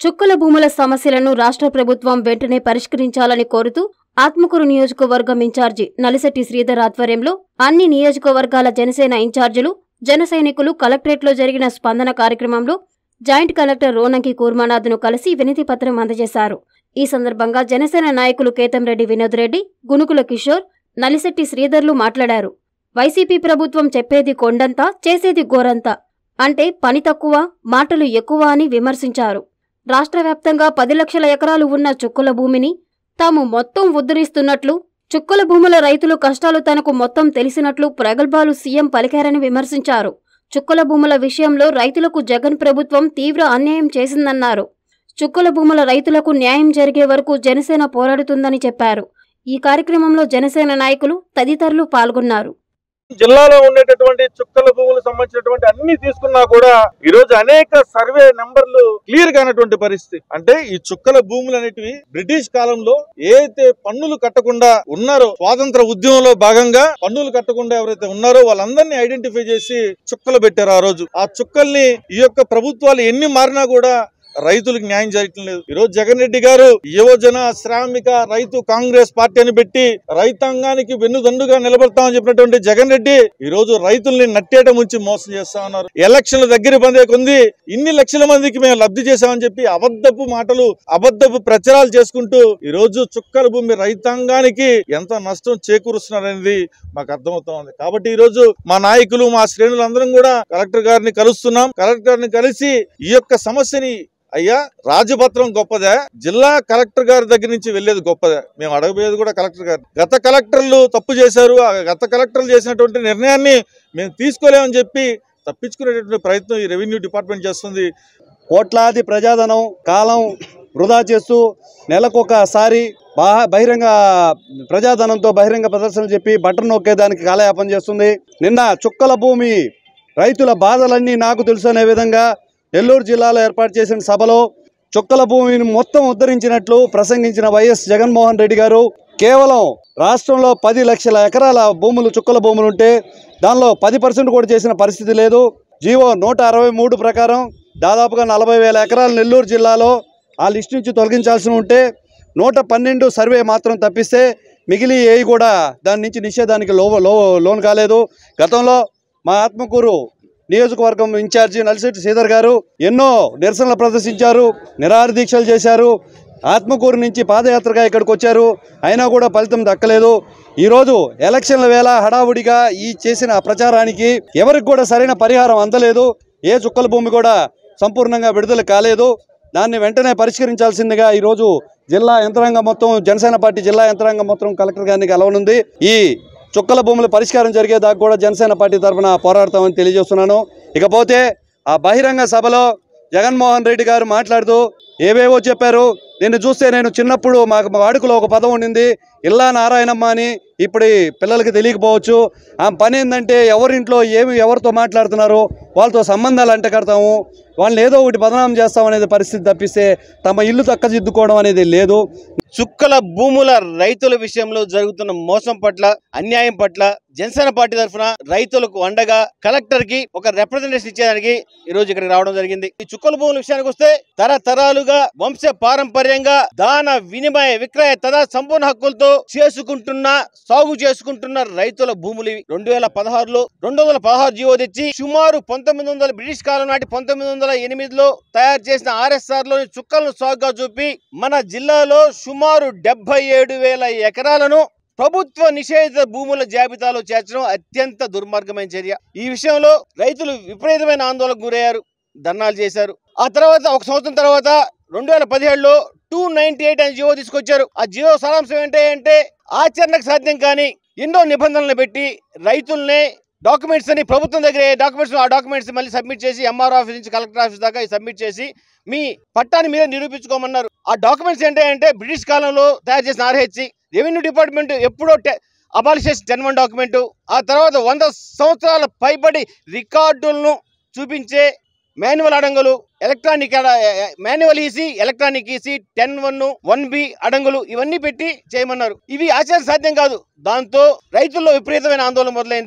చుక్కల భూముల సమస్యలను రాష్ట్ర ప్రభుత్వం వెంటనే పరిష్కరించాలని కోరుతూ ఆత్మకూరు నియోజకవర్గం ఇన్ఛార్జి నలిశెట్టి శ్రీధర్ ఆధ్వర్యంలో అన్ని నియోజకవర్గాల జనసేన ఇన్ఛార్జీలు జన సైనికులు కలెక్టరేట్లో జరిగిన స్పందన కార్యక్రమంలో జాయింట్ కలెక్టర్ రోనంకి కూర్మానాథ్ను కలిసి వినతి పత్రం అందజేశారు ఈ సందర్భంగా జనసేన నాయకులు కేతంరెడ్డి వినోద్ రెడ్డి గునుకుల కిషోర్ నలిశెట్టి శ్రీధర్లు మాట్లాడారు వైసీపీ ప్రభుత్వం చెప్పేది కొండంతా చేసేది గోరంతా అంటే పని తక్కువ మాటలు ఎక్కువ అని విమర్శించారు రాష్ట్ర వ్యాప్తంగా పది లక్షల ఎకరాలు ఉన్న చుక్కల భూమిని తాము మొత్తం ఉద్ధరిస్తున్నట్లు చుక్కల భూముల రైతులు కష్టాలు తనకు మొత్తం తెలిసినట్లు ప్రగల్భాలు సీఎం పలికారని విమర్శించారు చుక్కల భూముల విషయంలో రైతులకు జగన్ ప్రభుత్వం తీవ్ర అన్యాయం చేసిందన్నారు చుక్కల భూముల రైతులకు న్యాయం జరిగే వరకు జనసేన పోరాడుతుందని చెప్పారు ఈ కార్యక్రమంలో జనసేన నాయకులు తదితరులు పాల్గొన్నారు జిల్లాలో ఉండేటటువంటి చుక్కల భూములకు సంబంధించినటువంటి అన్ని తీసుకున్నా కూడా ఈ రోజు అనేక సర్వే నంబర్లు క్లియర్ కానటువంటి పరిస్థితి అంటే ఈ చుక్కల భూములు అనేటివి బ్రిటిష్ కాలంలో ఏదైతే పన్నులు కట్టకుండా ఉన్నారో స్వాతంత్ర ఉద్యమంలో భాగంగా పన్నులు కట్టకుండా ఎవరైతే ఉన్నారో వాళ్ళందరినీ ఐడెంటిఫై చేసి చుక్కలు పెట్టారు ఆ రోజు ఆ చుక్కల్ని ఈ యొక్క ప్రభుత్వాలు ఎన్ని మారినా కూడా రైతులకు న్యాయం జరగటం లేదు ఈ రోజు జగన్ రెడ్డి గారు యువజన శ్రామిక రైతు కాంగ్రెస్ పార్టీ అని పెట్టి రైతాంగానికి వెన్నుదండుగా నిలబడతామని చెప్పినటువంటి జగన్ రెడ్డి ఈ రోజు రైతుల్ని నట్టేట ముంచి మోసం చేస్తా ఉన్నారు ఎలక్షన్ల దగ్గర పొందే కొంది ఇన్ని లక్షల మందికి మేము లబ్ధి చేశామని చెప్పి అబద్ధపు మాటలు అబద్ధపు ప్రచారాలు చేసుకుంటూ ఈ రోజు చుక్కల భూమి రైతాంగానికి ఎంత నష్టం చేకూరుస్తున్నారనేది మాకు అర్థమవుతా ఉంది కాబట్టి ఈ రోజు మా నాయకులు మా శ్రేణులు అందరం కూడా కలెక్టర్ గారిని కలుస్తున్నాం కలెక్టర్ గారిని కలిసి ఈ యొక్క సమస్యని అయ్యా రాజపత్రం గొప్పదే జిల్లా కలెక్టర్ గారి దగ్గర నుంచి వెళ్ళేది గొప్పదే మేము అడగబోయేది కూడా కలెక్టర్ గారు గత కలెక్టర్లు తప్పు చేశారు ఆ గత కలెక్టర్లు చేసినటువంటి నిర్ణయాన్ని మేము తీసుకోలేమని చెప్పి తప్పించుకునేటటువంటి ప్రయత్నం ఈ రెవెన్యూ డిపార్ట్మెంట్ చేస్తుంది కోట్లాది ప్రజాధనం కాలం వృధా చేస్తూ నెలకొకసారి బా- బహిరంగ ప్రజాధనంతో బహిరంగ ప్రదర్శనలు చెప్పి బటన్ నొక్కేదానికి కాలయాపన చేస్తుంది నిన్న చుక్కల భూమి రైతుల బాధలన్నీ నాకు తెలుసు అనే విధంగా నెల్లూరు జిల్లాలో ఏర్పాటు చేసిన సభలో చుక్కల భూమిని మొత్తం ఉద్ధరించినట్లు ప్రసంగించిన వైఎస్ జగన్మోహన్ రెడ్డి గారు కేవలం రాష్ట్రంలో పది లక్షల ఎకరాల భూములు చుక్కల భూములు ఉంటే దానిలో పది పర్సెంట్ కూడా చేసిన పరిస్థితి లేదు జీవో నూట అరవై మూడు ప్రకారం దాదాపుగా నలభై వేల ఎకరాలు నెల్లూరు జిల్లాలో ఆ లిస్ట్ నుంచి తొలగించాల్సి ఉంటే నూట పన్నెండు సర్వే మాత్రం తప్పిస్తే మిగిలి ఏవి కూడా దాని నుంచి నిషేధానికి లో లో లోన్ కాలేదు గతంలో మా ఆత్మకూరు నియోజకవర్గం ఇన్ఛార్జి నలిశెట్టి శ్రీధర్ గారు ఎన్నో నిరసనలు ప్రదర్శించారు నిరాహార దీక్షలు చేశారు ఆత్మకూరు నుంచి పాదయాత్రగా ఇక్కడికి వచ్చారు అయినా కూడా ఫలితం దక్కలేదు ఈరోజు ఎలక్షన్ల వేళ హడావుడిగా ఈ చేసిన ప్రచారానికి ఎవరికి కూడా సరైన పరిహారం అందలేదు ఏ చుక్కల భూమి కూడా సంపూర్ణంగా విడుదల కాలేదు దాన్ని వెంటనే పరిష్కరించాల్సిందిగా ఈరోజు జిల్లా యంత్రాంగం మొత్తం జనసేన పార్టీ జిల్లా యంత్రాంగం మొత్తం కలెక్టర్ గారిని కలవనుంది ఈ చుక్కల భూముల పరిష్కారం జరిగేదాకా కూడా జనసేన పార్టీ తరఫున పోరాడతామని తెలియజేస్తున్నాను ఇకపోతే ఆ బహిరంగ సభలో జగన్మోహన్ రెడ్డి గారు మాట్లాడుతూ ఏవేవో చెప్పారు నిన్ను చూస్తే నేను చిన్నప్పుడు మాకు మా వాడుకలో ఒక పదం ఉండింది ఇల్లా నారాయణమ్మ అని ఇప్పుడు ఈ పిల్లలకి తెలియకపోవచ్చు ఆ పని ఏంటంటే ఎవరింట్లో ఏమి ఎవరితో మాట్లాడుతున్నారో వాళ్ళతో సంబంధాలు అంటకడతాము వాళ్ళని ఏదో ఒకటి బదనాం చేస్తాం అనేది పరిస్థితి తప్పిస్తే తమ ఇల్లు తక్కదిద్దుకోవడం అనేది లేదు చుక్కల భూముల రైతుల విషయంలో జరుగుతున్న మోసం పట్ల అన్యాయం పట్ల జనసేన పార్టీ తరఫున రైతులకు అండగా కలెక్టర్ కి ఒక రిప్రజెంటేషన్ ఇచ్చేదానికి ఈ రోజు ఇక్కడికి రావడం జరిగింది ఈ చుక్కల భూముల విషయానికి వస్తే తరతరాలుగా వంశ పారంపర్యంగా దాన వినిమయ విక్రయ తదా సంపూర్ణ హక్కులతో చేసుకుంటున్న సాగు చేసుకుంటున్న రైతుల భూములు ఇవి రెండు వేల పదహారులో రెండు వందల పదహారు జీవో తెచ్చి సుమారు పంతొమ్మిది వందల బ్రిటిష్ కాలం నాటి పంతొమ్మిది వందల ఎనిమిదిలో తయారు చేసిన ఆర్ఎస్ఆర్ లోని చుక్కలను సాగుగా చూపి మన జిల్లాలో సుమారు డెబ్బై ఏడు వేల ఎకరాలను ప్రభుత్వ నిషేధిత భూముల జాబితాలో చేర్చడం అత్యంత దుర్మార్గమైన చర్య ఈ విషయంలో రైతులు విపరీతమైన ఆందోళనకు గురయ్యారు ధర్నాలు చేశారు ఆ తర్వాత ఒక సంవత్సరం తర్వాత రెండు వేల పదిహేడులో టూ నైన్టీ ఎయిట్ అని జియో తీసుకొచ్చారు ఆ జియో సారాంశం ఏంటి అంటే ఆచరణకు సాధ్యం కానీ ఎన్నో నిబంధనలు పెట్టి రైతుల్ని డాక్యుమెంట్స్ అని ప్రభుత్వం దగ్గర డాక్యుమెంట్స్ ఆ డాక్యుమెంట్స్ మళ్ళీ సబ్మిట్ చేసి ఎంఆర్ ఆఫీస్ నుంచి కలెక్టర్ ఆఫీస్ దాకా సబ్మిట్ చేసి మీ పట్టాన్ని మీరే నిరూపించుకోమన్నారు ఆ డాక్యుమెంట్స్ ఏంటి అంటే బ్రిటిష్ కాలంలో తయారు చేసిన ఆర్హెచ్సి రెవెన్యూ డిపార్ట్మెంట్ ఎప్పుడో అబాలిష్ చేసిన టెన్ వన్ డాక్యుమెంట్ ఆ తర్వాత వంద సంవత్సరాల పైబడి రికార్డులను చూపించే మాన్యువల్ అడంగులు electronic manual EC electronic EC ten one one B అడంగులు ఇవన్నీ పెట్టి చేయమన్నారు ఇవి ఆచరణ సాధ్యం కాదు దాంతో రైతుల్లో విపరీతమైన ఆందోళన మొదలైంది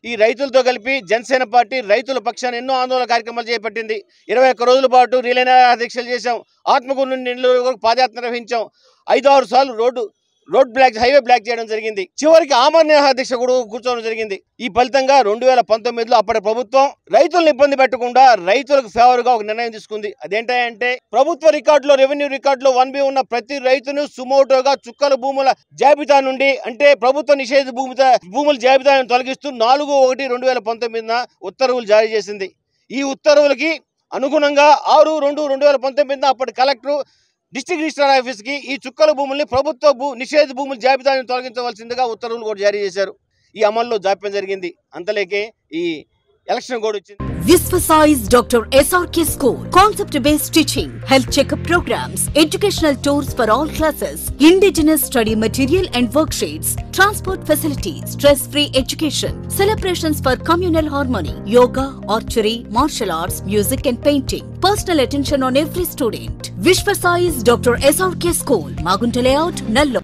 ఈ రైతులతో కలిపి జనసేన పార్టీ రైతుల పక్షాన ఎన్నో ఆందోళన కార్యక్రమాలు చేపట్టింది ఇరవై ఒక్క రోజుల పాటు రీలైన దీక్షలు చేశాం ఆత్మకూరు నుండి నెల్లూరు వరకు పాదయాత్ర నిర్వహించాం ఐదు ఆరు సార్లు road road block highway block చేయడం జరిగింది చివరికి ఆమరణ దీక్ష కూడా కూర్చోవడం జరిగింది ఈ ఫలితంగా రెండు వేల పంతొమ్మిదిలో అప్పటి ప్రభుత్వం రైతులను ఇబ్బంది పెట్టకుండా రైతులకు ఫేవర్ గా ఒక నిర్ణయం తీసుకుంది అదేంటంటే ప్రభుత్వ రికార్డులో రెవెన్యూ రికార్డులో వన్ బి ఉన్న ప్రతి రైతును సుమోటోగా చుక్కల భూముల జాబితా నుండి అంటే ప్రభుత్వ నిషేధ భూమి భూముల జాబితాను తొలగిస్తూ నాలుగు ఒకటి రెండు వేల పంతొమ్మిదిన ఉత్తర్వులు జారీ చేసింది ఈ ఉత్తర్వులకి అనుగుణంగా ఆరు రెండు రెండు వేల పంతొమ్మిదిన అప్పటి కలెక్టర్ డిస్ట్రిక్ట్ రిజిస్టర్ ఆఫీస్ కి ఈ చుక్కల భూముల్ని ప్రభుత్వ భూ నిషేధ భూముల జాబితాను తొలగించవలసిందిగా ఉత్తర్వులు కూడా జారీ చేశారు ఈ అమల్లో జాప్యం జరిగింది అంతలేకే ఈ ఎలక్షన్ కూడా వచ్చింది Visvasize Dr. SRK School. Concept based teaching, health checkup programs, educational tours for all classes, indigenous study material and worksheets, transport facilities, stress free education, celebrations for communal harmony, yoga, archery, martial arts, music and painting. Personal attention on every student. Vishvasize Dr. SRK School, Magunta Layout, Nallo.